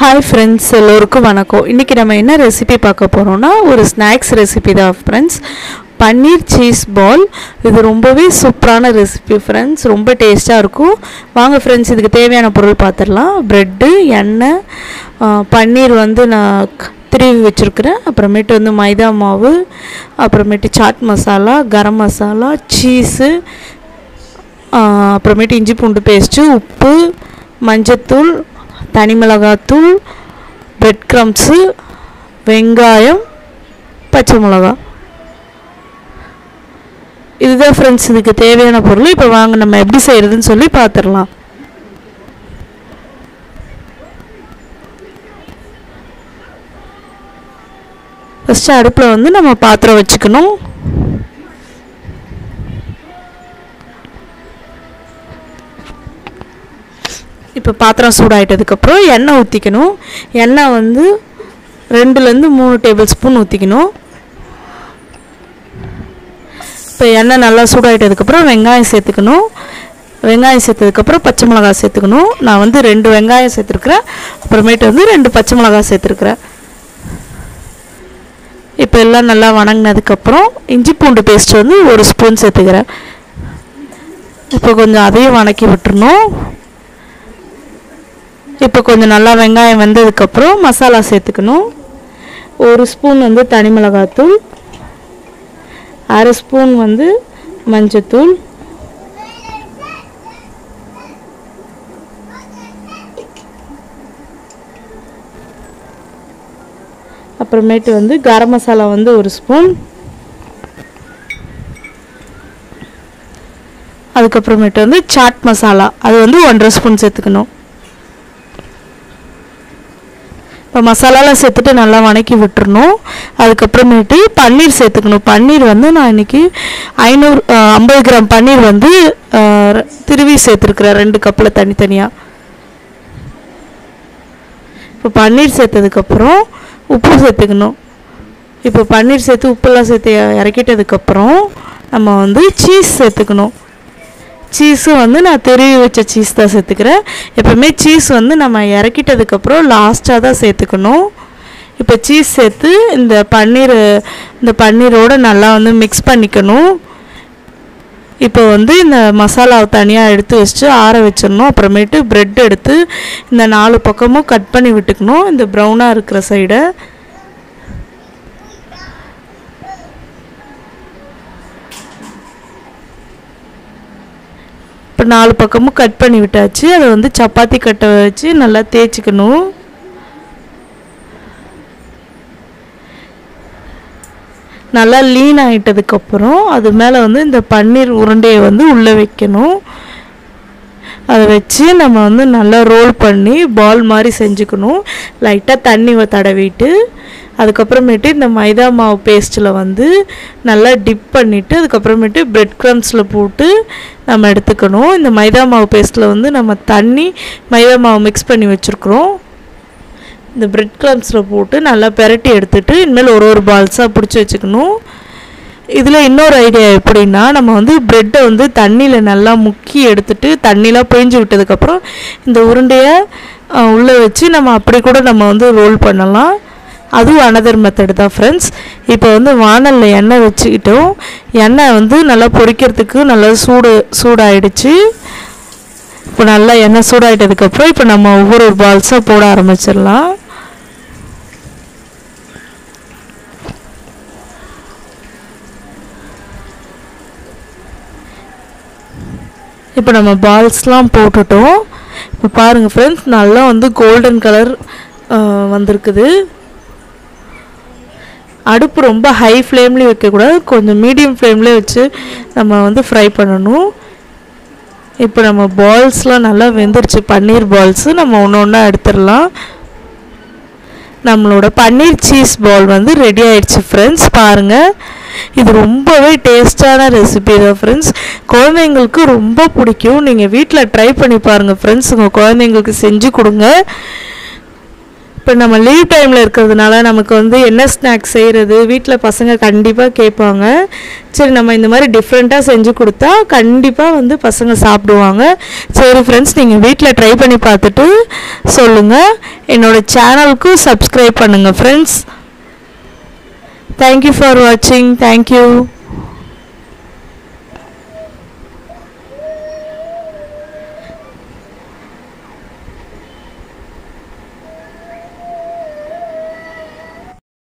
hi friends எல்லோருக்கும் வணக்கம் இன்றைக்கி நம்ம என்ன ரெசிபி பார்க்க போகிறோம்னா ஒரு ஸ்நாக்ஸ் ரெசிபி தான் ஃப்ரெண்ட்ஸ் பன்னீர் சீஸ் பால் இது ரொம்பவே சூப்பரான ரெசிபி ஃப்ரெண்ட்ஸ் ரொம்ப டேஸ்ட்டாக இருக்கும் வாங்க ஃப்ரெண்ட்ஸ் இதுக்கு தேவையான பொருள் பார்த்துடலாம் ப்ரெட்டு எண்ணெய் ஆ, பன்னீர் வந்து நான் க- திருவி வச்சுருக்கிறேன் அப்புறமேட்டு வந்து மைதா மாவு அப்புறமேட்டு சாட் மசாலா கரம் மசாலா சீஸு அப்புறமேட்டு இஞ்சி பூண்டு பேஸ்ட்டு உப்பு மஞ்சத்தூள் தனி மிளகாத்தூள் பிரெட் க்ரம்ஸு வெங்காயம் பச்சை மிளகா இதுதான் ஃப்ரெண்ட்ஸ் இதுக்கு தேவையான பொருள் இப்போ வாங்க நம்ம எப்படி செய்கிறதுன்னு சொல்லி பார்த்துடலாம் ஃபஸ்ட்டு அடுப்பில் வந்து நம்ம பாத்திரம் வச்சுக்கணும் இப்போ பாத்திரம் சூடாயிட்டதுக்கப்புறம் எண்ணெய் ஊற்றிக்கணும் எண்ணெய் வந்து ரெண்டுலேருந்து மூணு டேபிள் ஸ்பூன் ஊற்றிக்கணும் இப்போ எண்ணெய் நல்லா சூடாயிட்டதுக்கப்புறம் வெங்காயம் சேர்த்துக்கணும் வெங்காயம் சேர்த்ததுக்கப்புறம் பச்சை மிளகாய் சேர்த்துக்கணும் நான் வந்து ரெண்டு வெங்காயம் சேர்த்துருக்குறேன் அப்புறமேட்டு வந்து ரெண்டு பச்சை மிளகாய் சேர்த்துருக்குறேன் இப்போ எல்லாம் நல்லா வணங்கினதுக்கப்புறம் இஞ்சி பூண்டு பேஸ்ட் வந்து ஒரு ஸ்பூன் சேர்த்துக்கிறேன் இப்போ கொஞ்சம் அதையும் வணக்கி விட்டுறணும் இப்போ கொஞ்சம் நல்லா வெங்காயம் வெந்ததுக்கப்புறம் மசாலா சேர்த்துக்கணும் ஒரு ஸ்பூன் வந்து தனி மிளகாத்தூள் அரை ஸ்பூன் வந்து மஞ்சத்தூள் அப்புறமேட்டு வந்து கரம் மசாலா வந்து ஒரு ஸ்பூன் அதுக்கப்புறமேட்டு வந்து சாட் மசாலா அது வந்து ஒன்றரை ஸ்பூன் சேர்த்துக்கணும் இப்போ மசாலாலாம் சேர்த்துட்டு நல்லா வணக்கி விட்டுறணும் அதுக்கப்புறமேட்டு பன்னீர் சேர்த்துக்கணும் பன்னீர் வந்து நான் இன்னைக்கு ஐநூறு ஐம்பது கிராம் பன்னீர் வந்து அஹ், திருவி சேர்த்துருக்குறேன் ரெண்டு கப்பில் தனித்தனியாக இப்போ பன்னீர் சேர்த்ததுக்கப்புறம் உப்பு சேர்த்துக்கணும் இப்போ பன்னீர் சேர்த்து உப்பெல்லாம் சேர்த்து இறக்கிட்டதுக்கப்புறம் நம்ம வந்து சீஸ் சேர்த்துக்கணும் சீஸும் வந்து நான் திருவி வச்ச சீஸ் தான் சேர்த்துக்கிறேன் எப்பவுமே சீஸ் வந்து நம்ம இறக்கிட்டதுக்கப்புறம் லாஸ்ட்டாக தான் சேர்த்துக்கணும் இப்போ சீஸ் சேர்த்து இந்த பன்னீர் இந்த பன்னீரோட நல்லா வந்து மிக்ஸ் பண்ணிக்கணும் இப்போ வந்து இந்த மசாலாவை தனியாக எடுத்து வச்சுட்டு ஆற வச்சிடணும் அப்புறமேட்டு பிரெட் எடுத்து இந்த நாலு பக்கமும் கட் பண்ணி விட்டுக்கணும் இந்த ப்ரௌனாக இருக்கிற சைடை இப்போ நாலு பக்கமும் கட் பண்ணி விட்டாச்சு அதை வந்து சப்பாத்தி கட்டை வச்சு நல்லா தேய்ச்சிக்கணும் நல்லா லீன் ஆகிட்டதுக்கப்புறம் அது மேலே வந்து இந்த பன்னீர் உருண்டையை வந்து உள்ளே வைக்கணும் அதை வச்சு நம்ம வந்து நல்லா ரோல் பண்ணி பால் மாதிரி செஞ்சுக்கணும் லைட்டாக தண்ணி வ- தடவிட்டு அதுக்கப்புறமேட்டு இந்த மைதா மாவு பேஸ்ட்டில் வந்து நல்லா டிப் பண்ணிவிட்டு அதுக்கப்புறமேட்டு பிரெட் க்ரம்ஸில் போட்டு நம்ம எடுத்துக்கணும் இந்த மைதா மாவு பேஸ்ட்டில் வந்து நம்ம தண்ணி மைதா மாவு மிக்ஸ் பண்ணி வச்சுருக்குறோம் இந்த பிரெட் க்ரம்ஸில் போட்டு நல்லா பெரட்டி எடுத்துட்டு இனிமேல் ஒரு ஒரு பால்ஸாக பிடிச்சி வச்சுக்கணும் இதில் இன்னொரு ஐடியா எப்படின்னா நம்ம வந்து ப்ரெட்டை வந்து தண்ணியில் நல்லா முக்கி எடுத்துட்டு தண்ணிலாம் பிழிஞ்சு விட்டதுக்கப்புறம் இந்த உருண்டையை உள்ளே வச்சு நம்ம அப்படி கூட நம்ம வந்து ரோல் பண்ணலாம் அதுவும் அனதர் மெத்தட் தான் ஃப்ரெண்ட்ஸ் இப்போ வந்து வானலில் எண்ணெய் வச்சுக்கிட்டோம் எண்ணெய் வந்து நல்லா பொரிக்கிறதுக்கு நல்லா சூடு சூடாயிடுச்சு இப்போ நல்லா எண்ணெய் சூடாயிட்டதுக்கப்புறம் இப்போ நம்ம ஒவ்வொரு பால்ஸாக போட ஆரம்பிச்சிடலாம் இப்போ நம்ம பால்ஸ்லாம் போட்டுட்டோம் இப்போ பாருங்கள் ஃப்ரெண்ட்ஸ் நல்லா வந்து கோல்டன் கலர் வந்திருக்குது அடுப்பு ரொம்ப ஹை ஃப்ளேம்லேயும் வைக்கக்கூடாது கொஞ்சம் மீடியம் ஃப்ளேம்லேயே வச்சு நம்ம வந்து ஃப்ரை பண்ணணும் இப்போ நம்ம பால்ஸ்லாம் நல்லா வெந்துருச்சு பன்னீர் பால்ஸு நம்ம ஒன்று ஒன்றா எடுத்துடலாம் நம்மளோட பன்னீர் சீஸ் பால் வந்து ரெடி ஆயிடுச்சு ஃப்ரெண்ட்ஸ் பாருங்கள் இது ரொம்பவே டேஸ்டான ரெசிபி தான் ஃப்ரெண்ட்ஸ் குழந்தைங்களுக்கு ரொம்ப பிடிக்கும் நீங்கள் வீட்டில் ட்ரை பண்ணி பாருங்கள் ஃப்ரெண்ட்ஸ் உங்கள் குழந்தைங்களுக்கு செஞ்சு கொடுங்க இப்போ நம்ம லீவ் டைமில் இருக்கிறதுனால நமக்கு வந்து என்ன ஸ்நாக்ஸ் செய்கிறது வீட்டில் பசங்க கண்டிப்பாக கேட்பாங்க சரி நம்ம இந்த மாதிரி டிஃப்ரெண்ட்டாக செஞ்சு கொடுத்தா கண்டிப்பாக வந்து பசங்க சாப்பிடுவாங்க சரி ஃப்ரெண்ட்ஸ் நீங்கள் வீட்டில் ட்ரை பண்ணி பார்த்துட்டு சொல்லுங்கள் என்னோடய சேனலுக்கும் சப்ஸ்கிரைப் பண்ணுங்கள் ஃப்ரெண்ட்ஸ் தேங்க்யூ ஃபார் வாட்சிங் தேங்க்யூ